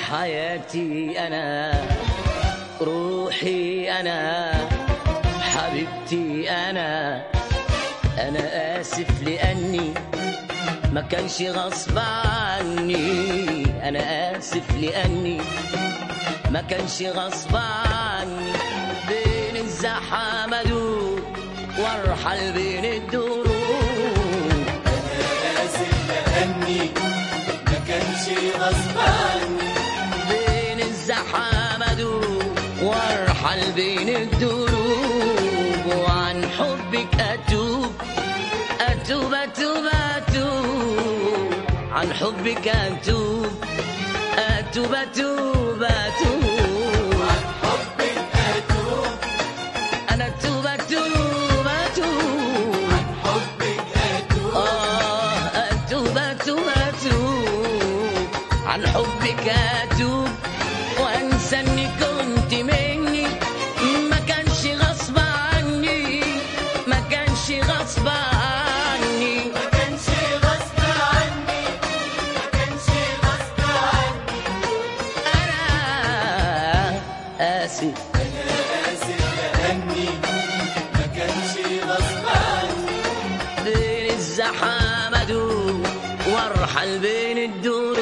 حياتي أنا روحي أنا حبيبتي أنا أنا آسف لأني ما كانش غصب عني أنا آسف لأني ما كانش غصب عني بين الزحمة دوب وارحل بين الدروب آسف لأني ما كانش غصب عني بين الزحمة دوب وارحل بين الدروب وعن حبك أتوب أتوب أتوب أتوب عن حبك أتوب أتوب أتوب أتوب حبك أتوب أنا أتوب أتوب أتوب حبك أتوب آه أتوب أتوب أتوب عن حبك أتوب وأنسى إني كنت مني ما كانش غصب عني ما كانش غصب عني ما كانش غصب عني ما كانش غصب عني أنا آسف آسف لأني ما كانش غصب عني بين الزحمة دوب وارحل بين الدروب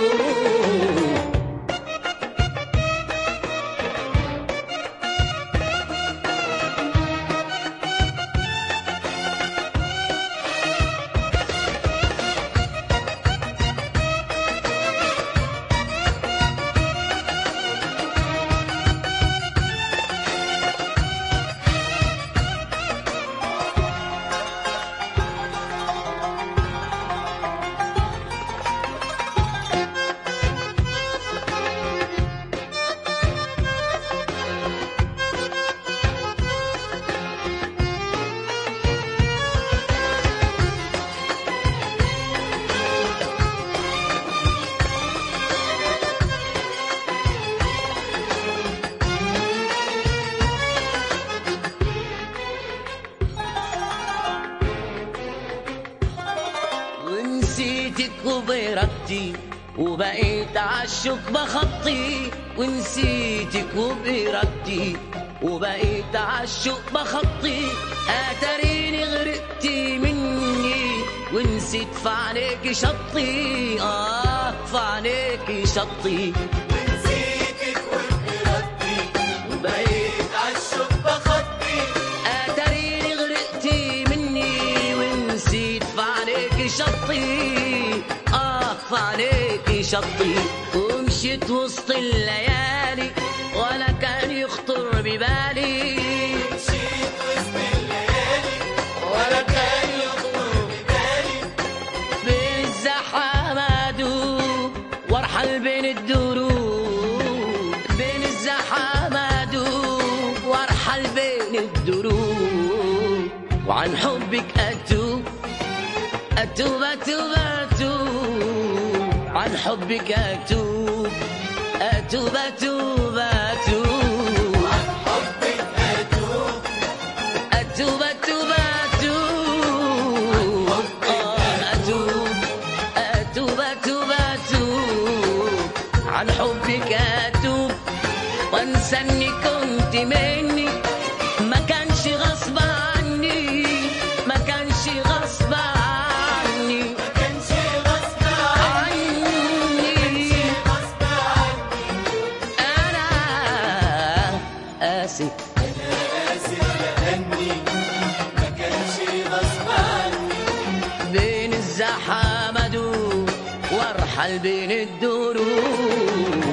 ونسيتك وبإرادتي وبقيت عالشوك بخطي ونسيتك وبإرادتي وبقيت عالشوك بخطي اتريني غرقتي مني ونسيت في عليكي شطي اه في عليكي شطي ونسيتك وبإرادتي وبقيت عالشوق بخطي اتريني غرقتي مني ونسيت في عليكي شطي اه في عليكي شطي ومشيت وسط الليالي ولا كان يخطر ببالي مشيت وسط الليالي ولا كان يخطر ببالي بين الزحمة دوب وارحل بين الدروب بين الزحمة دوب وارحل بين الدروب وعن حبك أتوب أتوب أتوب أتوب عن حبك أتوب أتوب أتوب أتوب حبك أتوب أتوب أتوب أتوب آه أتوب أتوب أتوب أتوب عن حبك أتوب وأنسى إني كنت مني ما كانش غصب عني ما كانش غصب عني ما كانش غصب عني عني غصب عني أنا آسف آسف لأني ما كانش غصب عني بين الزحمة دوب وارحل بين الدروب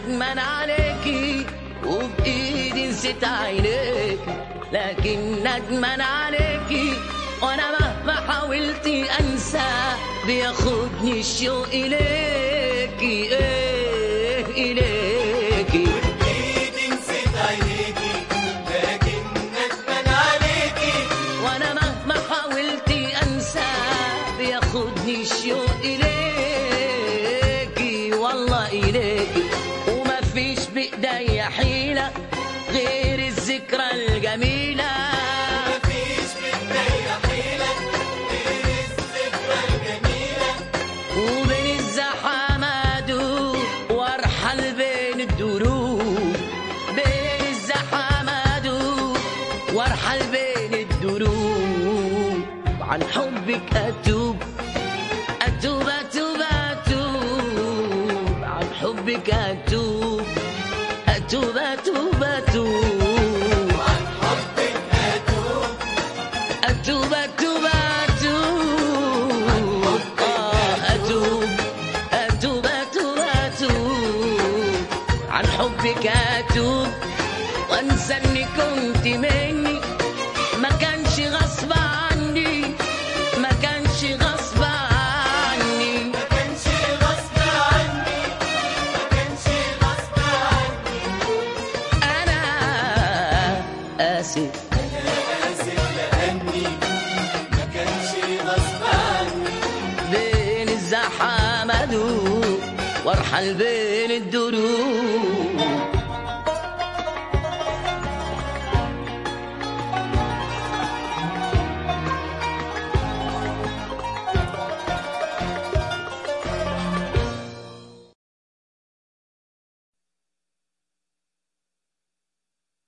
ندمان عليكي وبإيدي نسيت عينيك لكن ندمان عليكي وانا مهما حاولت انسى بياخدني الشوق اليكي ايه اليكي ايدي نسيت عينيكي لكن ندمان عليكي وانا مهما حاولت انسى بياخدني الشوق اليكي والله اليكي وما فيش بايديا حيله غير الذكرى الجميله مفيش بداية حيلة غير الذكرى الجميلة وبين الزحام ادوب وارحل بين الدروب بين الزحام ادوب وارحل بين الدروب عن حبك اتوب اتوب اتوب اتوب عن حبك اتوب اتوب اتوب اتوب عن حبك أتوب أتوب أتوب أتوب آه أتوب أتوب أتوب أتوب عن حبك أتوب وأنسى إني كنت مني ما كانش غصب عني ما كانش غصب عني ما كانش غصب عني ما كانش غصب عني أنا آسف آسف لأني ما كانش غصب عني بين الزحام أدوب وارحل بين الدور